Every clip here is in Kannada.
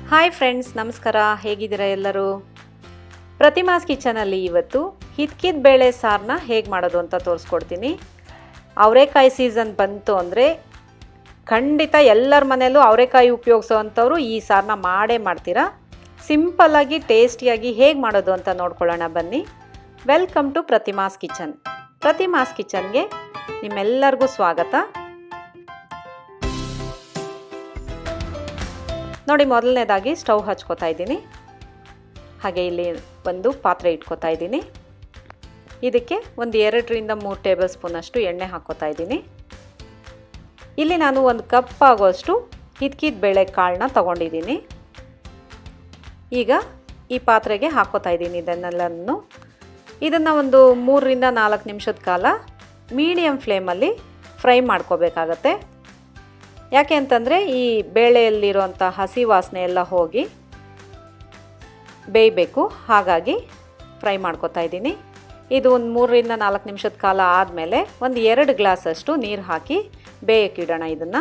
ಹಾಯ್ ಫ್ರೆಂಡ್ಸ್ ನಮಸ್ಕಾರ ಹೇಗಿದ್ದೀರಾ ಎಲ್ಲರೂ ಪ್ರತಿಮಾಸ್ ಕಿಚನಲ್ಲಿ ಇವತ್ತು ಹಿತ್ಕಿದ ಬೇಳೆ ಸಾರನ್ನ ಹೇಗೆ ಮಾಡೋದು ಅಂತ ತೋರಿಸ್ಕೊಡ್ತೀನಿ ಅವರೆಕಾಯಿ ಸೀಸನ್ ಬಂತು ಅಂದರೆ ಖಂಡಿತ ಎಲ್ಲರ ಮನೆಯಲ್ಲೂ ಅವರೆಕಾಯಿ ಉಪಯೋಗಿಸೋ ಅಂಥವ್ರು ಈ ಸಾರನ್ನ ಮಾಡೇ ಮಾಡ್ತೀರಾ ಸಿಂಪಲ್ಲಾಗಿ ಟೇಸ್ಟಿಯಾಗಿ ಹೇಗೆ ಮಾಡೋದು ಅಂತ ನೋಡ್ಕೊಳ್ಳೋಣ ಬನ್ನಿ welcome to Prathima's kitchen Prathima's ಕಿಚನ್ಗೆ ನಿಮ್ಮೆಲ್ಲರಿಗೂ ಸ್ವಾಗತ ನೋಡಿ ಮೊದಲನೇದಾಗಿ ಸ್ಟವ್ ಹಚ್ಕೋತಾ ಇದ್ದೀನಿ ಹಾಗೆ ಇಲ್ಲಿ ಒಂದು ಪಾತ್ರೆ ಇಟ್ಕೋತಾ ಇದ್ದೀನಿ ಇದಕ್ಕೆ ಒಂದು ಎರಡರಿಂದ ಮೂರು ಟೇಬಲ್ ಸ್ಪೂನಷ್ಟು ಎಣ್ಣೆ ಹಾಕ್ಕೋತಾ ಇದ್ದೀನಿ ಇಲ್ಲಿ ನಾನು ಒಂದು ಕಪ್ ಆಗೋಷ್ಟು ಹಿದ್ಕಿದ ಬೇಳೆ ಕಾಳನ್ನ ತೊಗೊಂಡಿದ್ದೀನಿ ಈಗ ಈ ಪಾತ್ರೆಗೆ ಹಾಕ್ಕೋತಾ ಇದ್ದೀನಿ ಇದನ್ನೆಲ್ಲನೂ ಇದನ್ನು ಒಂದು ಮೂರರಿಂದ ನಾಲ್ಕು ನಿಮಿಷದ ಕಾಲ ಮೀಡಿಯಮ್ ಫ್ಲೇಮಲ್ಲಿ ಫ್ರೈ ಮಾಡ್ಕೋಬೇಕಾಗತ್ತೆ ಯಾಕೆ ಅಂತಂದರೆ ಈ ಬೇಳೆಯಲ್ಲಿರುವಂಥ ಹಸಿ ವಾಸನೆ ಎಲ್ಲ ಹೋಗಿ ಬೇಯಬೇಕು ಹಾಗಾಗಿ ಫ್ರೈ ಮಾಡ್ಕೊತಾ ಇದ್ದೀನಿ ಇದು ಒಂದು ಮೂರರಿಂದ ನಾಲ್ಕು ನಿಮಿಷದ ಕಾಲ ಆದಮೇಲೆ ಒಂದು ಎರಡು ಗ್ಲಾಸಷ್ಟು ನೀರು ಹಾಕಿ ಬೇಯಕ್ಕಿಡೋಣ ಇದನ್ನು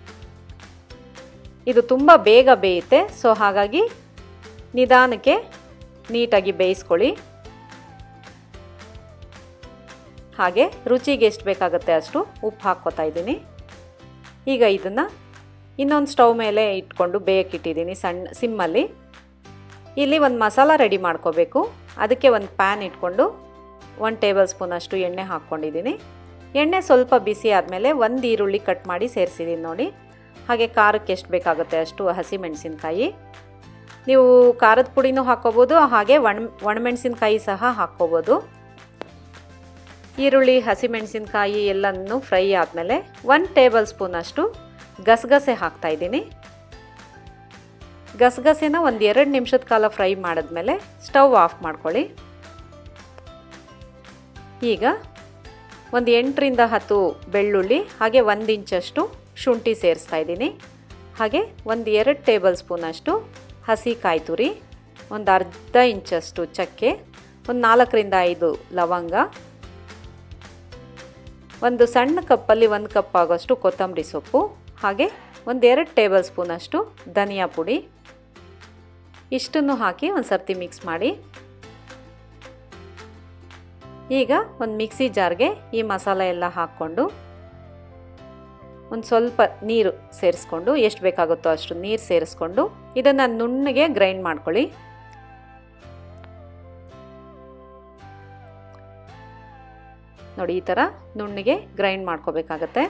ಇದು ತುಂಬ ಬೇಗ ಬೇಯುತ್ತೆ ಸೊ ಹಾಗಾಗಿ ನಿಧಾನಕ್ಕೆ ನೀಟಾಗಿ ಬೇಯಿಸ್ಕೊಳ್ಳಿ ಹಾಗೆ ರುಚಿಗೆ ಎಷ್ಟು ಬೇಕಾಗುತ್ತೆ ಅಷ್ಟು ಉಪ್ಪು ಹಾಕ್ಕೋತಾ ಇದ್ದೀನಿ ಈಗ ಇದನ್ನು ಇನ್ನೊಂದು ಸ್ಟವ್ ಮೇಲೆ ಇಟ್ಕೊಂಡು ಬೇಯಕ್ಕಿಟ್ಟಿದ್ದೀನಿ ಸಣ್ಣ ಸಿಮ್ಮಲ್ಲಿ ಇಲ್ಲಿ ಒಂದು ಮಸಾಲ ರೆಡಿ ಮಾಡ್ಕೋಬೇಕು ಅದಕ್ಕೆ ಒಂದು ಪ್ಯಾನ್ ಇಟ್ಕೊಂಡು ಒಂದು ಟೇಬಲ್ ಸ್ಪೂನಷ್ಟು ಎಣ್ಣೆ ಹಾಕ್ಕೊಂಡಿದ್ದೀನಿ ಎಣ್ಣೆ ಸ್ವಲ್ಪ ಬಿಸಿ ಆದಮೇಲೆ ಒಂದು ಈರುಳ್ಳಿ ಕಟ್ ಮಾಡಿ ಸೇರಿಸಿದ್ದೀನಿ ನೋಡಿ ಹಾಗೆ ಖಾರಕ್ಕೆ ಎಷ್ಟು ಬೇಕಾಗುತ್ತೆ ಅಷ್ಟು ಹಸಿಮೆಣಸಿನ್ಕಾಯಿ ನೀವು ಖಾರದ ಪುಡಿನೂ ಹಾಕ್ಕೋಬೋದು ಹಾಗೆ ಒಣ ಒಣಮೆಣಸಿನ್ಕಾಯಿ ಸಹ ಹಾಕ್ಕೋಬೋದು ಈರುಳ್ಳಿ ಹಸಿಮೆಣಸಿನ್ಕಾಯಿ ಎಲ್ಲನೂ ಫ್ರೈ ಆದಮೇಲೆ ಒನ್ ಟೇಬಲ್ ಸ್ಪೂನಷ್ಟು ಗಸಗಸೆ ಹಾಕ್ತಾಯಿದ್ದೀನಿ ಗಸಗಸೆನ ಒಂದು ಎರಡು ನಿಮಿಷದ ಕಾಲ ಫ್ರೈ ಮಾಡಿದ್ಮೇಲೆ ಸ್ಟವ್ ಆಫ್ ಮಾಡ್ಕೊಳ್ಳಿ ಈಗ ಒಂದು ಎಂಟರಿಂದ ಹತ್ತು ಬೆಳ್ಳುಳ್ಳಿ ಹಾಗೆ ಒಂದು ಇಂಚಷ್ಟು ಶುಂಠಿ ಸೇರಿಸ್ತಾ ಇದ್ದೀನಿ ಹಾಗೆ ಒಂದು ಎರಡು ಟೇಬಲ್ ಸ್ಪೂನಷ್ಟು ಹಸಿ ಕಾಯಿ ತುರಿ ಒಂದು ಅರ್ಧ ಇಂಚಷ್ಟು ಚಕ್ಕೆ ಒಂದು ನಾಲ್ಕರಿಂದ ಐದು ಲವಂಗ ಒಂದು ಸಣ್ಣ ಕಪ್ಪಲ್ಲಿ ಒಂದು ಕಪ್ ಆಗೋಷ್ಟು ಕೊತ್ತಂಬರಿ ಸೊಪ್ಪು ಹಾಗೆ ಒಂದೆರಡು ಟೇಬಲ್ ಸ್ಪೂನಷ್ಟು ಧನಿಯಾ ಪುಡಿ ಇಷ್ಟನ್ನು ಹಾಕಿ ಒಂದು ಸರ್ತಿ ಮಿಕ್ಸ್ ಮಾಡಿ ಈಗ ಒಂದು ಮಿಕ್ಸಿ ಜಾರ್ಗೆ ಈ ಮಸಾಲೆ ಎಲ್ಲ ಹಾಕ್ಕೊಂಡು ಒಂದು ಸ್ವಲ್ಪ ನೀರು ಸೇರಿಸ್ಕೊಂಡು ಎಷ್ಟು ಬೇಕಾಗುತ್ತೋ ಅಷ್ಟು ನೀರು ಸೇರಿಸ್ಕೊಂಡು ಇದನ್ನು ನುಣ್ಣಗೆ ಗ್ರೈಂಡ್ ಮಾಡ್ಕೊಳ್ಳಿ ನೋಡಿ ಈ ಥರ ನುಣ್ಣಿಗೆ ಗ್ರೈಂಡ್ ಮಾಡ್ಕೋಬೇಕಾಗತ್ತೆ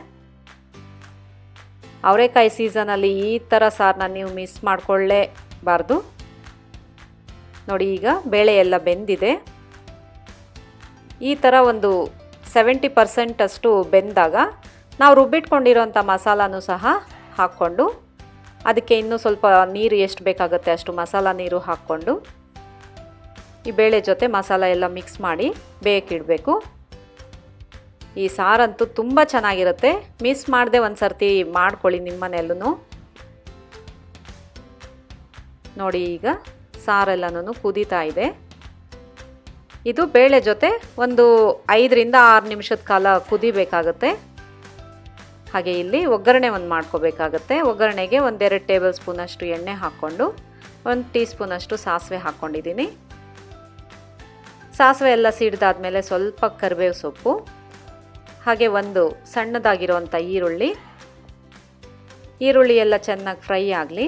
ಅವರೆಕಾಯಿ ಸೀಸನಲ್ಲಿ ಈ ಥರ ಸಾರನ್ನ ನೀವು ಮಿಸ್ ಮಾಡಿಕೊಳ್ಳೇಬಾರ್ದು ನೋಡಿ ಈಗ ಬೇಳೆ ಎಲ್ಲ ಬೆಂದಿದೆ ಈ ಥರ ಒಂದು ಸೆವೆಂಟಿ ಪರ್ಸೆಂಟಷ್ಟು ಬೆಂದಾಗ ನಾವು ರುಬ್ಬಿಟ್ಕೊಂಡಿರೋಂಥ ಮಸಾಲಾನು ಸಹ ಹಾಕ್ಕೊಂಡು ಅದಕ್ಕೆ ಇನ್ನೂ ಸ್ವಲ್ಪ ನೀರು ಎಷ್ಟು ಬೇಕಾಗುತ್ತೆ ಅಷ್ಟು ಮಸಾಲ ನೀರು ಹಾಕ್ಕೊಂಡು ಈ ಬೇಳೆ ಜೊತೆ ಮಸಾಲ ಎಲ್ಲ ಮಿಕ್ಸ್ ಮಾಡಿ ಬೇಯಕ್ಕಿಡಬೇಕು ಈ ಸಾರಂತೂ ತುಂಬ ಚೆನ್ನಾಗಿರುತ್ತೆ ಮಿಸ್ ಮಾಡದೆ ಒಂದು ಸರ್ತಿ ಮಾಡ್ಕೊಳ್ಳಿ ನಿಮ್ಮ ಮನೆಯಲ್ಲೂ ನೋಡಿ ಈಗ ಸಾರೆಲ್ಲನೂ ಕುದೀತಾ ಇದೆ ಇದು ಬೇಳೆ ಜೊತೆ ಒಂದು ಐದರಿಂದ ಆರು ನಿಮಿಷದ ಕಾಲ ಕುದಿಬೇಕಾಗತ್ತೆ ಹಾಗೆ ಇಲ್ಲಿ ಒಗ್ಗರಣೆ ಒಂದು ಮಾಡ್ಕೋಬೇಕಾಗತ್ತೆ ಒಗ್ಗರಣೆಗೆ ಒಂದೆರಡು ಟೇಬಲ್ ಸ್ಪೂನಷ್ಟು ಎಣ್ಣೆ ಹಾಕ್ಕೊಂಡು ಒಂದು ಟೀ ಸ್ಪೂನಷ್ಟು ಸಾಸಿವೆ ಹಾಕ್ಕೊಂಡಿದ್ದೀನಿ ಸಾಸಿವೆ ಎಲ್ಲ ಸಿಡ್ದಾದ್ಮೇಲೆ ಸ್ವಲ್ಪ ಕರಿಬೇವು ಸೊಪ್ಪು ಹಾಗೆ ಒಂದು ಸಣ್ಣದಾಗಿರುವಂಥ ಈರುಳ್ಳಿ ಈರುಳ್ಳಿ ಎಲ್ಲ ಚೆನ್ನಾಗಿ ಫ್ರೈ ಆಗಲಿ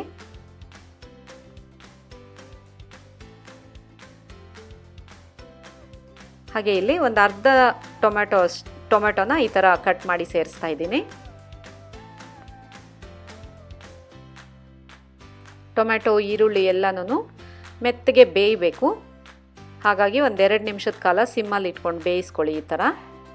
ಹಾಗೆ ಇಲ್ಲಿ ಒಂದು ಅರ್ಧ ಟೊಮೆಟೊ ಟೊಮೆಟೊನ ಈ ಥರ ಕಟ್ ಮಾಡಿ ಸೇರಿಸ್ತಾ ಇದ್ದೀನಿ ಟೊಮೆಟೊ ಈರುಳ್ಳಿ ಎಲ್ಲನೂ ಮೆತ್ತಗೆ ಬೇಯಬೇಕು ಹಾಗಾಗಿ ಒಂದೆರಡು ನಿಮಿಷದ ಕಾಲ ಸಿಮ್ಮಲ್ಲಿ ಇಟ್ಕೊಂಡು ಬೇಯಿಸ್ಕೊಳ್ಳಿ ಈ ಥರ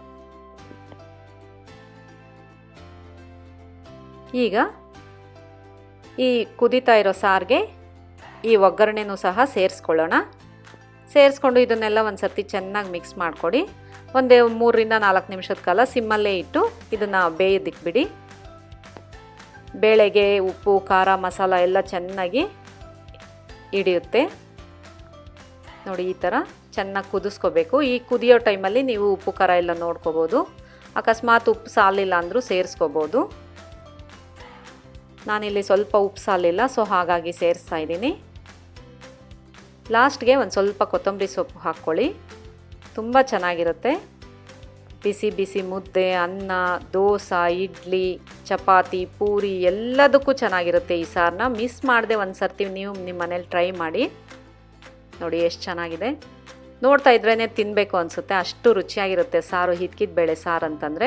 ಈಗ ಈ ಕುದೀತಾ ಇರೋ ಸಾರಿಗೆ ಈ ಒಗ್ಗರಣೆನೂ ಸಹ ಸೇರಿಸ್ಕೊಳ್ಳೋಣ ಸೇರಿಸ್ಕೊಂಡು ಇದನ್ನೆಲ್ಲ ಒಂದು ಸರ್ತಿ ಚೆನ್ನಾಗಿ ಮಿಕ್ಸ್ ಮಾಡಿಕೊಡಿ ಒಂದೇ ಮೂರರಿಂದ ನಾಲ್ಕು ನಿಮಿಷದ ಕಾಲ ಸಿಮ್ಮಲ್ಲೇ ಇಟ್ಟು ಇದನ್ನು ಬೇಯೋದಕ್ಕೆ ಬಿಡಿ ಬೇಳೆಗೆ ಉಪ್ಪು ಖಾರ ಮಸಾಲ ಎಲ್ಲ ಚೆನ್ನಾಗಿ ಹಿಡಿಯುತ್ತೆ ನೋಡಿ ಈ ಥರ ಚೆನ್ನಾಗಿ ಕುದಿಸ್ಕೋಬೇಕು ಈ ಕುದಿಯೋ ಟೈಮಲ್ಲಿ ನೀವು ಉಪ್ಪು ಖಾರ ಎಲ್ಲ ನೋಡ್ಕೋಬೋದು ಅಕಸ್ಮಾತ್ ಉಪ್ಪು ಸಾಲಿಲ್ಲ ಅಂದರೂ ಸೇರಿಸ್ಕೋಬೋದು ನಾನಿಲ್ಲಿ ಸ್ವಲ್ಪ ಉಪ್ಪು ಸಾಲಿಲ್ಲ ಸೊ ಹಾಗಾಗಿ ಸೇರಿಸ್ತಾ ಇದ್ದೀನಿ ಲಾಸ್ಟ್ಗೆ ಒಂದು ಸ್ವಲ್ಪ ಕೊತ್ತಂಬರಿ ಸೊಪ್ಪು ಹಾಕ್ಕೊಳ್ಳಿ ತುಂಬ ಚೆನ್ನಾಗಿರುತ್ತೆ ಬಿಸಿ ಬಿಸಿ ಮುದ್ದೆ ಅನ್ನ ದೋಸೆ ಇಡ್ಲಿ ಚಪಾತಿ ಪೂರಿ ಎಲ್ಲದಕ್ಕೂ ಚೆನ್ನಾಗಿರುತ್ತೆ ಈ ಸಾರನ್ನ ಮಿಸ್ ಮಾಡದೆ ಒಂದು ಸರ್ತಿ ನೀವು ನಿಮ್ಮ ಮನೇಲಿ ಟ್ರೈ ಮಾಡಿ ನೋಡಿ ಎಷ್ಟು ಚೆನ್ನಾಗಿದೆ ನೋಡ್ತಾ ಇದ್ರೇ ತಿನ್ನಬೇಕು ಅನಿಸುತ್ತೆ ಅಷ್ಟು ರುಚಿಯಾಗಿರುತ್ತೆ ಸಾರು ಹಿದ್ಕಿದ ಬೇಳೆ ಸಾರು ಅಂತಂದರೆ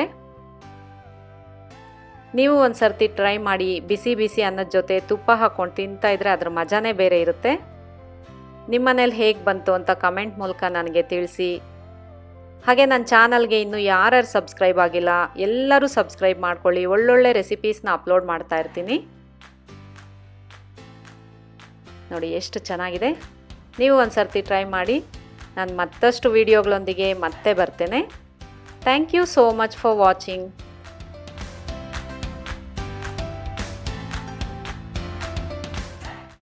ನೀವು ಒಂದು ಸರ್ತಿ ಟ್ರೈ ಮಾಡಿ ಬಿಸಿ ಬಿಸಿ ಅನ್ನದ ಜೊತೆ ತುಪ್ಪ ಹಾಕ್ಕೊಂಡು ತಿಂತಾ ಇದ್ದರೆ ಅದ್ರ ಮಜಾನೇ ಬೇರೆ ಇರುತ್ತೆ ನಿಮ್ಮ ಮನೇಲಿ ಹೇಗೆ ಬಂತು ಅಂತ ಕಮೆಂಟ್ ಮೂಲಕ ನನಗೆ ತಿಳಿಸಿ ಹಾಗೆ ನನ್ನ ಚಾನಲ್ಗೆ ಇನ್ನೂ ಯಾರ್ಯಾರು ಸಬ್ಸ್ಕ್ರೈಬ್ ಆಗಿಲ್ಲ ಎಲ್ಲರೂ ಸಬ್ಸ್ಕ್ರೈಬ್ ಮಾಡ್ಕೊಳ್ಳಿ ಒಳ್ಳೊಳ್ಳೆ ರೆಸಿಪೀಸ್ನ ಅಪ್ಲೋಡ್ ಮಾಡ್ತಾ ಇರ್ತೀನಿ ನೋಡಿ ಎಷ್ಟು ಚೆನ್ನಾಗಿದೆ ನೀವು ಒಂದು ಸರ್ತಿ ಟ್ರೈ ಮಾಡಿ ನಾನು ಮತ್ತಷ್ಟು ವೀಡಿಯೋಗಳೊಂದಿಗೆ ಮತ್ತೆ ಬರ್ತೇನೆ thank you so much for watching